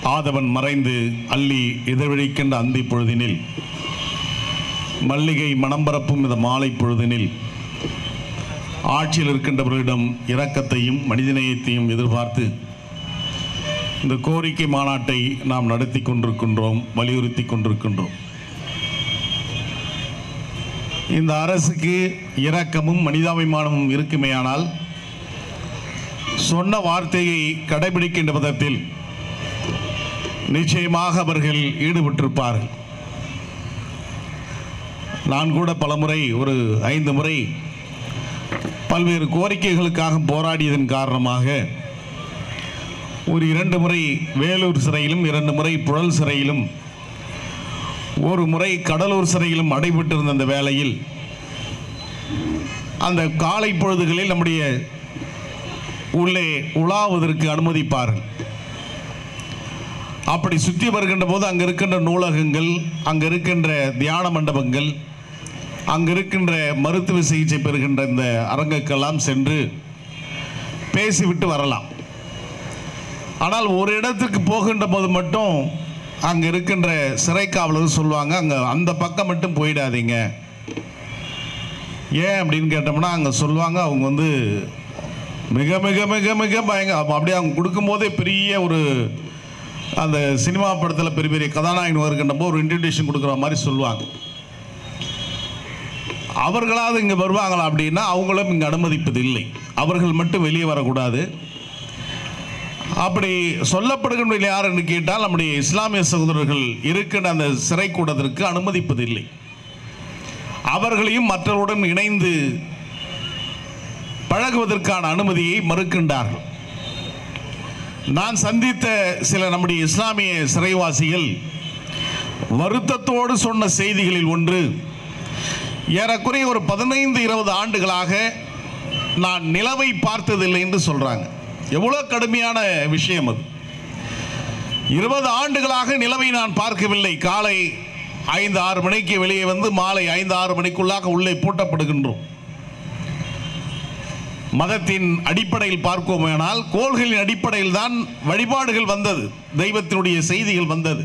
ஆதவன் மறைந்து அள்ளி எதிர்வழிக்கின்ற அந்தி பொழுதினில் மல்லிகை மனம் பரப்பும் இந்த மாலை பொழுதினில் ஆட்சியில் இருக்கின்றவர்களிடம் இரக்கத்தையும் மனிதநேயத்தையும் எதிர்பார்த்து இந்த கோரிக்கை மாநாட்டை நாம் நடத்தி கொண்டிருக்கின்றோம் வலியுறுத்தி கொண்டிருக்கின்றோம் இந்த அரசுக்கு இரக்கமும் மனிதாபிமானமும் இருக்குமேயானால் சொன்ன வார்த்தையை கடைபிடிக்கின்ற விதத்தில் நிச்சயமாக அவர்கள் ஈடுபட்டிருப்பார்கள் நான் கூட பலமுறை ஒரு ஐந்து முறை பல்வேறு கோரிக்கைகளுக்காக போராடியதன் காரணமாக ஒரு இரண்டு முறை வேலூர் சிறையிலும் இரண்டு முறை புழல் சிறையிலும் ஒரு முறை கடலூர் சிறையிலும் அடைபட்டிருந்த அந்த வேளையில் அந்த காலை பொழுதுகளில் நம்முடைய உள்ளே உலாவதற்கு அனுமதிப்பார்கள் அப்படி சுற்றி வருகின்ற போது அங்கே இருக்கின்ற நூலகங்கள் அங்கே இருக்கின்ற தியான மண்டபங்கள் அங்கே இருக்கின்ற மருத்துவ சிகிச்சை பெறுகின்ற இந்த அரங்குக்கெல்லாம் சென்று பேசிவிட்டு வரலாம் ஆனால் ஒரு இடத்துக்கு போகின்ற போது மட்டும் அங்கே இருக்கின்ற சிறை காவலர் சொல்லுவாங்க அங்கே அந்த பக்கம் மட்டும் போயிடாதீங்க ஏன் அப்படின்னு கேட்டோம்னா அங்கே சொல்லுவாங்க அவங்க வந்து மிக மிக மிக மிக பயங்க அப்ப அப்படியே அவங்க கொடுக்கும்போதே பெரிய ஒரு அந்த சினிமா படத்தில் பெரிய பெரிய கதாநாயகன் வருகின்ற போது ஒரு இன்ட்ரடியூஷன் கொடுக்குற மாதிரி சொல்லுவாங்க அவர்களாவது இங்கே வருவாங்களா அப்படின்னா அவங்களும் இங்கே அனுமதிப்பது இல்லை அவர்கள் மட்டும் வெளியே வரக்கூடாது அப்படி சொல்லப்படுகின்ற யார் என்று கேட்டால் நம்முடைய இஸ்லாமிய சகோதரர்கள் இருக்கின்ற அந்த சிறை கூடத்திற்கு அனுமதிப்பதில்லை அவர்களையும் மற்றவருடன் இணைந்து பழகுவதற்கான அனுமதியை மறுக்கின்றார்கள் நான் சந்தித்த சில நம்முடைய இஸ்லாமிய சிறைவாசிகள் வருத்தத்தோடு சொன்ன செய்திகளில் ஒன்று ஏறக்குறைய ஒரு பதினைந்து இருபது ஆண்டுகளாக நான் நிலவை பார்த்ததில்லை என்று சொல்றாங்க எவ்வளோ கடுமையான விஷயம் அது இருபது ஆண்டுகளாக நிலவை நான் பார்க்கவில்லை காலை ஐந்து ஆறு மணிக்கு வெளியே வந்து மாலை ஐந்து ஆறு மணிக்குள்ளாக உள்ளே பூட்டப்படுகின்றோம் மதத்தின் அடிப்படையில் பார்ப்போமேனால் கோள்களின் அடிப்படையில் தான் வழிபாடுகள் வந்தது தெய்வத்தினுடைய செய்திகள் வந்தது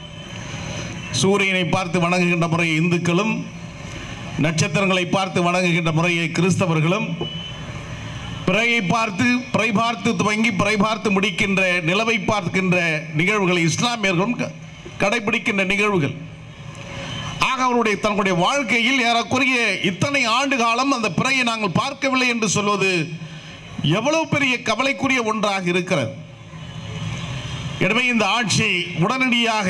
சூரியனை பார்த்து வணங்குகின்ற முறையை இந்துக்களும் நட்சத்திரங்களை பார்த்து வணங்குகின்ற முறையை கிறிஸ்தவர்களும் பிறையை பார்த்து பிறை பார்த்து துவங்கி பிறை பார்த்து முடிக்கின்ற நிலவை பார்க்கின்ற நிகழ்வுகளை இஸ்லாமியர்களும் க- கடைபிடிக்கின்ற நிகழ்வுகள் ஆக அவருடைய தன்னுடைய வாழ்க்கையில் ஏறக்குறைய இத்தனை ஆண்டு காலம் அந்த பிறையை நாங்கள் பார்க்கவில்லை என்று சொல்வது எவ்வளவு பெரிய கவலைக்குரிய ஒன்றாக இருக்கிறது எனவே இந்த ஆட்சி உடனடியாக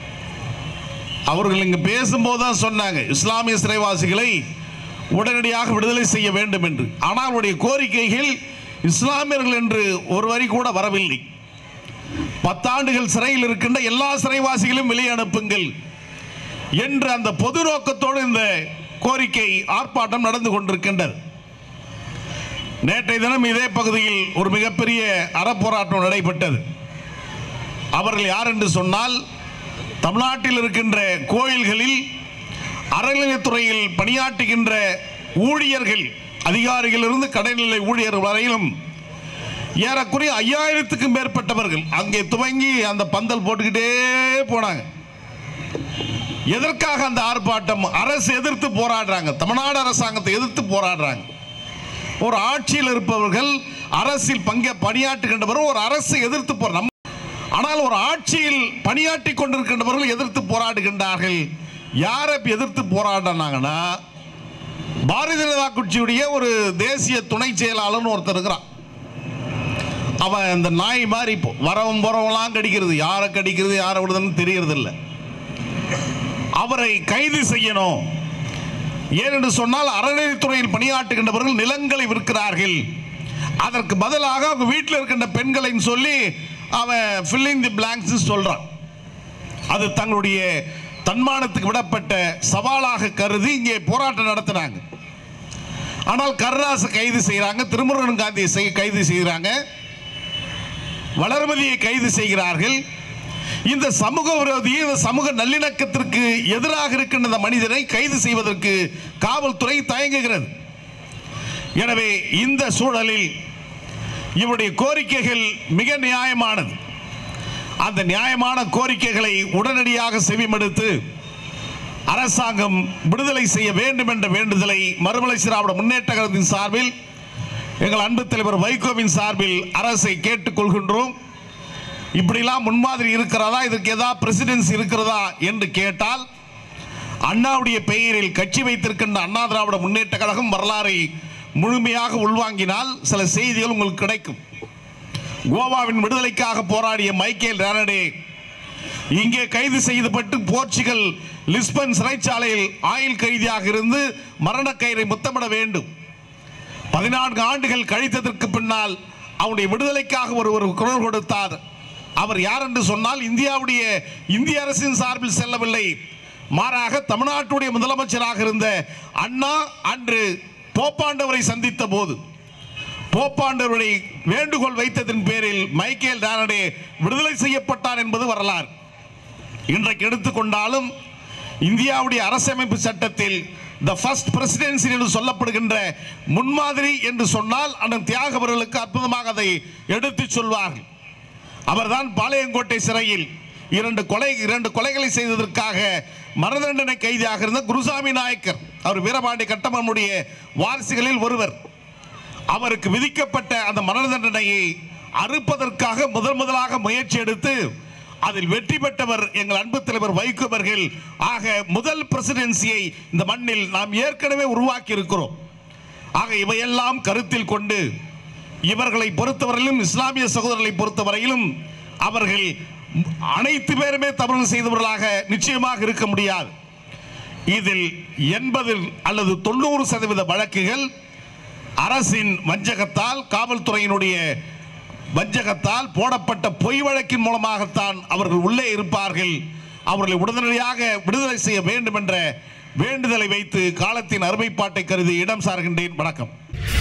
அவர்கள் இங்கு பேசும்போது தான் சொன்னாங்க இஸ்லாமிய சிறைவாசிகளை உடனடியாக விடுதலை செய்ய வேண்டும் என்று ஆனால் அவருடைய கோரிக்கைகள் இஸ்லாமியர்கள் என்று ஒரு வரி கூட வரவில்லை பத்தாண்டுகள் சிறையில் இருக்கின்ற எல்லா சிறைவாசிகளையும் வெளியே அனுப்புங்கள் என்ற அந்த பொது நோக்கத்தோடு இந்த கோரிக்கை ஆர்ப்பாட்டம் நடந்து கொண்டிருக்கின்றது நேற்றைய தினம் இதே பகுதியில் ஒரு மிகப்பெரிய அறப்போராட்டம் நடைபெற்றது அவர்கள் யார் என்று சொன்னால் தமிழ்நாட்டில் இருக்கின்ற கோயில்களில் அறநிலையத்துறையில் பணியாற்றுகின்ற ஊழியர்கள் அதிகாரிகளிலிருந்து கடைநிலை ஊழியர் வரையிலும் ஏறக்குறைய ஐயாயிரத்துக்கும் மேற்பட்டவர்கள் அங்கே துவங்கி அந்த பந்தல் போட்டுக்கிட்டே போனாங்க எதற்காக அந்த ஆர்ப்பாட்டம் அரசு எதிர்த்து போராடுறாங்க தமிழ்நாடு அரசாங்கத்தை எதிர்த்து போராடுறாங்க ஒரு ஆட்சியில் இருப்பவர்கள் அரசில் பங்க பணியாற்றுகின்றவர்கள் ஒரு அரசை எதிர்த்து போற நம்ம ஆனால் ஒரு ஆட்சியில் பணியாற்றி கொண்டிருக்கின்றவர்கள் எதிர்த்து போராடுகின்றார்கள் யாரை எதிர்த்து போராடினாங்கன்னா பாரதிய ஜனதா கட்சியுடைய ஒரு தேசிய துணை செயலாளர்னு ஒருத்தர் இருக்கிறான் அவன் இந்த நாய் மாதிரி இப்போ வரவன் போறவங்களாம் கடிக்கிறது யாரை கடிக்கிறது யாரை விடுதுன்னு தெரியறது இல்லை அவரை கைது செய்யணும் ஏனென்று சொன்னால் அறநிலைத்துறையில் பணியாற்றுகின்றவர்கள் நிலங்களை விற்கிறார்கள் அதற்கு பதிலாக அவங்க வீட்டில் இருக்கின்ற பெண்களை சொல்லி அவன் ஃபில்லிங் தி பிளாங்க்ஸ் சொல்றான் அது தங்களுடைய தன்மானத்துக்கு விடப்பட்ட சவாலாக கருதி இங்கே போராட்டம் நடத்தினாங்க ஆனால் கருணாசை கைது செய்கிறாங்க திருமுருகன் காந்தியை செய்- கைது செய்கிறாங்க வளர்மதியை கைது செய்கிறார்கள் இந்த சமூக விரோதியை இந்த சமூக நல்லிணக்கத்திற்கு எதிராக இருக்கின்ற இந்த மனிதனை கைது செய்வதற்கு காவல்துறை தயங்குகிறது எனவே இந்த சூழலில் இவருடைய கோரிக்கைகள் மிக நியாயமானது அந்த நியாயமான கோரிக்கைகளை உடனடியாக செவிமடுத்து அரசாங்கம் விடுதலை செய்ய வேண்டும் என்ற வேண்டுதலை மறுமலை திராவிட முன்னேற்ற கழகத்தின் சார்பில் எங்கள் அன்பு தலைவர் வைகோவின் சார்பில் அரசை கேட்டுக்கொள்கின்றோம் இப்படிலாம் முன்மாதிரி இருக்கிறதா இதற்கு ஏதாவது பிரசிடென்ஸ் இருக்கிறதா என்று கேட்டால் அண்ணாவுடைய பெயரில் கட்சி வைத்திருக்கின்ற அண்ணா திராவிட முன்னேற்ற கழகம் வரலாறை முழுமையாக உள்வாங்கினால் சில செய்திகள் உங்களுக்கு கிடைக்கும் கோவாவின் விடுதலைக்காக போராடிய மைக்கேல் ரானடே இங்கே கைது செய்யப்பட்டு போர்ச்சுகல் லிஸ்பன் சிறைச்சாலையில் ஆயுள் கைதியாக இருந்து மரண கயிறை முத்தமிட வேண்டும் பதினான்கு ஆண்டுகள் கழித்ததற்கு பின்னால் அவருடைய விடுதலைக்காக ஒரு ஒரு குரல் கொடுத்தார் அவர் யார் என்று சொன்னால் இந்தியாவுடைய இந்திய அரசின் சார்பில் செல்லவில்லை மாறாக தமிழ்நாட்டுடைய முதலமைச்சராக இருந்த அண்ணா அன்று போப்பாண்டவரை சந்தித்த போது போப்பாண்டவரை வேண்டுகோள் வைத்ததின் பேரில் மைக்கேல் டானடே விடுதலை செய்யப்பட்டார் என்பது வரலாறு இன்றைக்கு எடுத்துக்கொண்டாலும் இந்தியாவுடைய அரசமைப்பு சட்டத்தில் த ஃபர்ஸ்ட் பிரசிடென்சி என்று சொல்லப்படுகின்ற முன்மாதிரி என்று சொன்னால் அண்ணன் தியாக அவர்களுக்கு அற்புதமாக அதை எடுத்துச் சொல்வார்கள் அவர்தான் பாளையங்கோட்டை சிறையில் இரண்டு கொலை இரண்டு கொலைகளை செய்ததற்காக மரண தண்டனை கைதியாக இருந்த குருசாமி நாயக்கர் அவர் வீரபாண்டி கட்டபொம்மனுடைய வாரிசுகளில் ஒருவர் அவருக்கு விதிக்கப்பட்ட அந்த மரண தண்டனையை அறுப்பதற்காக முதல் முதலாக முயற்சி எடுத்து அதில் வெற்றி பெற்றவர் எங்கள் அன்பு தலைவர் வைகோ அவர்கள் ஆக முதல் பிரசிடென்சியை இந்த மண்ணில் நாம் ஏற்கனவே உருவாக்கி இருக்கிறோம் ஆக இவையெல்லாம் கருத்தில் கொண்டு இவர்களை பொறுத்தவரையிலும் இஸ்லாமிய சகோதரர்களை பொறுத்தவரையிலும் அவர்கள் அனைத்து பேருமே தவறு செய்தவர்களாக நிச்சயமாக இருக்க முடியாது இதில் எண்பது அல்லது தொண்ணூறு சதவீத வழக்குகள் அரசின் வஞ்சகத்தால் காவல்துறையினுடைய வஞ்சகத்தால் போடப்பட்ட பொய் வழக்கின் மூலமாகத்தான் அவர்கள் உள்ளே இருப்பார்கள் அவர்களை உடனடியாக விடுதலை செய்ய வேண்டும் என்ற வேண்டுதலை வைத்து காலத்தின் அருமைப்பாட்டை கருதி இடம் சார்கின்றேன் வணக்கம்